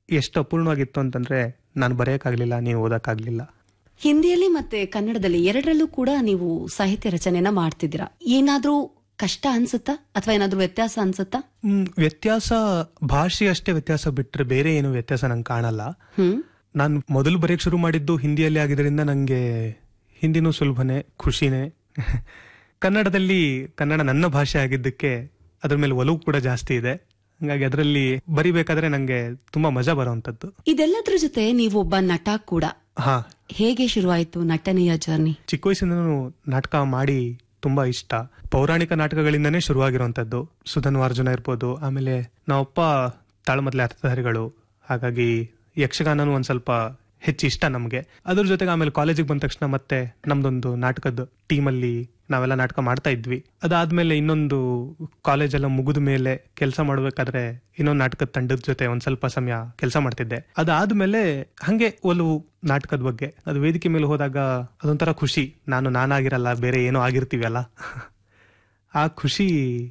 ಎಷ್ಟು ಅಪೂರ್ಣವಾಗಿತ್ತು ಅಂತಂದ್ರೆ ನಾನು ಬರೆಯೋಕ್ಕಾಗ್ಲಿಲ್ಲ ನೀವು ಓದಕ್ಕಾಗ್ಲಿಲ್ಲ ಹಿಂದಿಯಲ್ಲಿ ಮತ್ತೆ ಕನ್ನಡದಲ್ಲಿ ಎರಡರಲ್ಲೂ ಕೂಡ ನೀವು ಸಾಹಿತ್ಯ ರಚನೆನ ಮಾಡ್ತಿದ್ದೀರಾ ಏನಾದ್ರೂ ಕಷ್ಟ ಅನ್ಸುತ್ತಾ ಅಥವಾ ಏನಾದ್ರೂ ವ್ಯತ್ಯಾಸ ಅನ್ಸುತ್ತಾ ಹ್ಮ್, ವ್ಯತ್ಯಾಸ ಭಾಷೆ ಅಷ್ಟೇ ವ್ಯತ್ಯಾಸ ಬಿಟ್ರೆ ಬೇರೆ ಏನು ವ್ಯತ್ಯಾಸ ನಂಗೆ ಕಾಣಲ್ಲ ಹ್ಮ್ ನಾನು ಮೊದಲು ಬರೆಯಕ್ಕೆ ಶುರು ಮಾಡಿದ್ದು ಹಿಂದಿಯಲ್ಲಿ ಆಗಿದ್ದರಿಂದ ನನಗೆ ಹಿಂದಿನೂ ಸುಲಭನೇ ಖುಷಿನೇ ಕನ್ನಡದಲ್ಲಿ ಕನ್ನಡ ನನ್ನ ಭಾಷೆ ಆಗಿದ್ದಕ್ಕೆ ಅದ್ರ ಮೇಲೆ ಒಲವು ಕೂಡ ಜಾಸ್ತಿ ಇದೆ ಹಂಗಾಗಿ ಅದರಲ್ಲಿ ಬರಿಬೇಕಾದ್ರೆ ನಂಗೆ ತುಂಬಾ ಮಜಾ ಬರುವಂತದ್ದು ಇದೆಲ್ಲದ್ರ ಜೊತೆ ನೀವು ಒಬ್ಬ ನಟ ಕೂಡ ಹಾ ಹೇಗೆ ಶುರುವಾಯಿತು ನಟನೆಯ ಜರ್ನಿ ಚಿಕ್ಕ ವಯಸ್ಸಿಂದನೂ ನಾಟಕ ಮಾಡಿ ತುಂಬಾ ಇಷ್ಟ ಪೌರಾಣಿಕ ನಾಟಕಗಳಿಂದನೇ ಶುರುವಾಗಿರುವಂತದ್ದು ಸುಧನ್ವಾರ್ಜುನ ಇರ್ಬೋದು ಆಮೇಲೆ ನಾವಪ್ಪ ತಾಳ್ಮದ್ಲೆ ಅರ್ಥಧಾರಿಗಳು ಹಾಗಾಗಿ ಯಕ್ಷಗಾನನೂ ಒಂದ್ ಸ್ವಲ್ಪ ಹೆಚ್ಚು ಇಷ್ಟ ನಮ್ಗೆ ಅದ್ರ ಜೊತೆಗೆ ಆಮೇಲೆ ಕಾಲೇಜಿಗೆ ಬಂದ ತಕ್ಷಣ ಮತ್ತೆ ನಮ್ದೊಂದು ನಾಟಕದ ಟೀಮಲ್ಲಿ ನಾವೆಲ್ಲ ನಾಟಕ ಮಾಡ್ತಾ ಇದ್ವಿ ಅದಾದ್ಮೇಲೆ ಇನ್ನೊಂದು ಕಾಲೇಜ್ ಎಲ್ಲ ಮುಗಿದ ಮೇಲೆ ಕೆಲಸ ಮಾಡ್ಬೇಕಾದ್ರೆ ಇನ್ನೊಂದು ನಾಟಕದ ತಂಡದ ಜೊತೆ ಒಂದ್ ಸ್ವಲ್ಪ ಸಮಯ ಕೆಲಸ ಮಾಡ್ತಿದ್ದೆ ಅದಾದ್ಮೇಲೆ ಹಂಗೆ ಒಲವು ನಾಟಕದ ಬಗ್ಗೆ ಅದು ವೇದಿಕೆ ಮೇಲೆ ಹೋದಾಗ ಅದೊಂಥರ ಖುಷಿ ನಾನು ನಾನಾಗಿರಲ್ಲ ಬೇರೆ ಏನೋ ಆಗಿರ್ತೀವಲ್ಲ ಆ ಖುಷಿ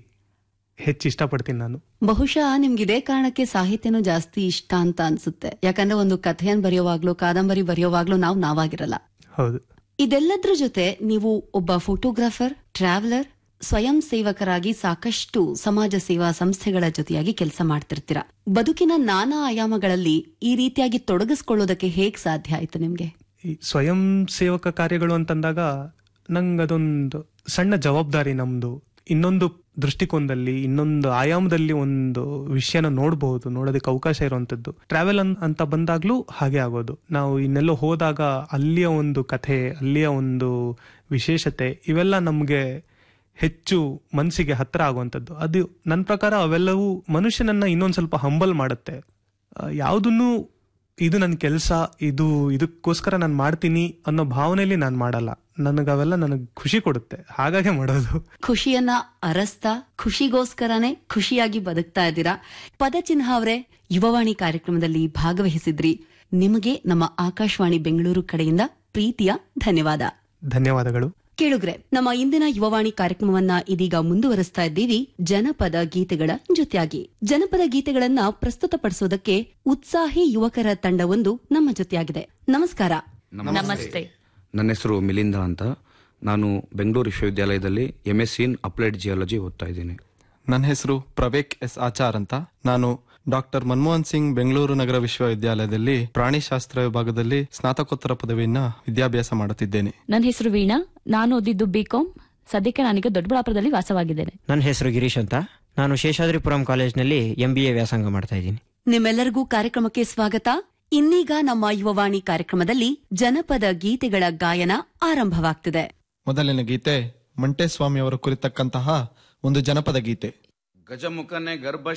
ಹೆಚ್ಚು ಇಷ್ಟಪಡ್ತೀನಿ ನಾನು ಬಹುಶಃ ನಿಮ್ಗೆ ಇದೇ ಕಾರಣಕ್ಕೆ ಸಾಹಿತ್ಯನೂ ಜಾಸ್ತಿ ಇಷ್ಟ ಅಂತ ಅನ್ಸುತ್ತೆ ಯಾಕಂದ್ರೆ ಒಂದು ಕಥೆಯನ್ನ ಬರೆಯುವಾಗ್ಲೂ ಕಾದಂಬರಿ ಬರೆಯುವಾಗ್ಲೂ ನಾವು ನಾವಾಗಿರಲ್ಲ ಹೌದು ಇದೆಲ್ಲದ್ರ ಜೊತೆ ನೀವು ಒಬ್ಬ ಫೋಟೋಗ್ರಾಫರ್ ಟ್ರಾವೆಲರ್ ಸ್ವಯಂ ಸೇವಕರಾಗಿ ಸಾಕಷ್ಟು ಸಮಾಜ ಸೇವಾ ಸಂಸ್ಥೆಗಳ ಜೊತೆಯಾಗಿ ಕೆಲಸ ಮಾಡ್ತಿರ್ತೀರಾ ಬದುಕಿನ ನಾನಾ ಆಯಾಮಗಳಲ್ಲಿ ಈ ರೀತಿಯಾಗಿ ತೊಡಗಿಸ್ಕೊಳ್ಳೋದಕ್ಕೆ ಹೇಗ್ ಸಾಧ್ಯ ಆಯ್ತು ನಿಮ್ಗೆ ಈ ಸ್ವಯಂ ಸೇವಕ ಕಾರ್ಯಗಳು ಅಂತಂದಾಗ ನಂಗೆ ಅದೊಂದು ಸಣ್ಣ ಜವಾಬ್ದಾರಿ ನಮ್ದು ಇನ್ನೊಂದು ದೃಷ್ಟಿಕೋನದಲ್ಲಿ ಇನ್ನೊಂದು ಆಯಾಮದಲ್ಲಿ ಒಂದು ವಿಷಯನ ನೋಡಬಹುದು ನೋಡೋದಕ್ಕೆ ಅವಕಾಶ ಇರುವಂತದ್ದು ಟ್ರಾವೆಲ್ ಅಂತ ಬಂದಾಗ್ಲೂ ಹಾಗೆ ಆಗೋದು ನಾವು ಇನ್ನೆಲ್ಲೋ ಹೋದಾಗ ಅಲ್ಲಿಯ ಒಂದು ಕಥೆ ಅಲ್ಲಿಯ ಒಂದು ವಿಶೇಷತೆ ಇವೆಲ್ಲ ನಮ್ಗೆ ಹೆಚ್ಚು ಮನಸ್ಸಿಗೆ ಹತ್ರ ಆಗುವಂಥದ್ದು ಅದು ನನ್ನ ಪ್ರಕಾರ ಅವೆಲ್ಲವೂ ಮನುಷ್ಯನನ್ನ ಇನ್ನೊಂದ್ ಸ್ವಲ್ಪ ಹಂಬಲ್ ಮಾಡುತ್ತೆ ಯಾವುದನ್ನು ಇದು ನನ್ನ ಕೆಲಸ ಇದು ಇದಕ್ಕೋಸ್ಕರ ನಾನು ಮಾಡ್ತೀನಿ ಅನ್ನೋ ಭಾವನೆಯಲ್ಲಿ ನಾನು ಮಾಡಲ್ಲ ನನಗೆ ಅವೆಲ್ಲ ನನಗೆ ಖುಷಿ ಕೊಡುತ್ತೆ ಹಾಗಾಗಿ ಮಾಡೋದು ಖುಷಿಯನ್ನ ಅರಸ್ತಾ ಖುಷಿಗೋಸ್ಕರನೇ ಖುಷಿಯಾಗಿ ಬದುಕ್ತಾ ಇದ್ದೀರಾ ಪದಚಿಹ್ನ ಅವರೇ ಯುವವಾಣಿ ಕಾರ್ಯಕ್ರಮದಲ್ಲಿ ಭಾಗವಹಿಸಿದ್ರಿ ನಿಮಗೆ ನಮ್ಮ ಆಕಾಶವಾಣಿ ಬೆಂಗಳೂರು ಕಡೆಯಿಂದ ಪ್ರೀತಿಯ ಧನ್ಯವಾದ ಧನ್ಯವಾದಗಳು ಕೇಳುಗ್ರೆ ನಮ್ಮ ಇಂದಿನ ಯುವವಾಣಿ ಕಾರ್ಯಕ್ರಮವನ್ನ ಇದೀಗ ಮುಂದುವರಿಸ್ತಾ ಇದ್ದೀವಿ ಜನಪದ ಗೀತೆಗಳ ಜೊತೆಯಾಗಿ ಜನಪದ ಗೀತೆಗಳನ್ನ ಪ್ರಸ್ತುತಪಡಿಸೋದಕ್ಕೆ ಉತ್ಸಾಹಿ ಯುವಕರ ತಂಡವೊಂದು ನಮ್ಮ ಜೊತೆಯಾಗಿದೆ ನಮಸ್ಕಾರ ನಮಸ್ತೆ ನನ್ನ ಹೆಸರು ಮಿಲಿಂದ ಅಂತ ನಾನು ಬೆಂಗಳೂರು ವಿಶ್ವವಿದ್ಯಾಲಯದಲ್ಲಿ M S in applied geology ಓದ್ತಾ ಇದ್ದೀನಿ ನನ್ನ ಹೆಸರು ಪ್ರವೇಕ್ ಎಸ್ ಆಚಾರ್ ಅಂತ ನಾನು ಡಾಕ್ಟರ್ ಮನಮೋಹನ್ ಸಿಂಗ್ ಬೆಂಗಳೂರು ನಗರ ವಿಶ್ವವಿದ್ಯಾಲಯದಲ್ಲಿ ಪ್ರಾಣಿಶಾಸ್ತ್ರ ವಿಭಾಗದಲ್ಲಿ ಸ್ನಾತಕೋತ್ತರ ಪದವಿಯನ್ನ ವಿದ್ಯಾಭ್ಯಾಸ ಮಾಡುತ್ತಿದ್ದೇನೆ ನನ್ನ ಹೆಸರು ವೀಣಾ ನಾನು ಓದಿದ್ದು ಬಿಕಾಂ ಸದ್ಯಕ್ಕೆ ನಾನೀಗ ದೊಡ್ಡಬಳ್ಳಾಪುರದಲ್ಲಿ ವಾಸವಾಗಿದ್ದೇನೆ ನನ್ನ ಹೆಸರು ಗಿರೀಶ್ ಅಂತ ನಾನು ಶೇಷಾದ್ರಿಪುರಂ ಕಾಲೇಜ್ನಲ್ಲಿ ಎಂ ಬಿ ಎ ವ್ಯಾಸಂಗ ಮಾಡ್ತಾ ಇದ್ದೀನಿ ನಿಮ್ಮೆಲ್ಲರಿಗೂ ಕಾರ್ಯಕ್ರಮಕ್ಕೆ ಸ್ವಾಗತ ಇನ್ನೀಗ ನಮ್ಮ ಯುವವಾಣಿ ಕಾರ್ಯಕ್ರಮದಲ್ಲಿ ಜನಪದ ಗೀತೆಗಳ ಗಾಯನ ಆರಂಭವಾಗ್ತಿದೆ ಮೊದಲನೇ ಗೀತೆ ಮಂಟೇಸ್ವಾಮಿ ಅವರ ಕುರಿತಕ್ಕಂತಹ ಒಂದು ಜನಪದ ಗೀತೆ ಗಜಮುಖನೆ ಗರ್ಭ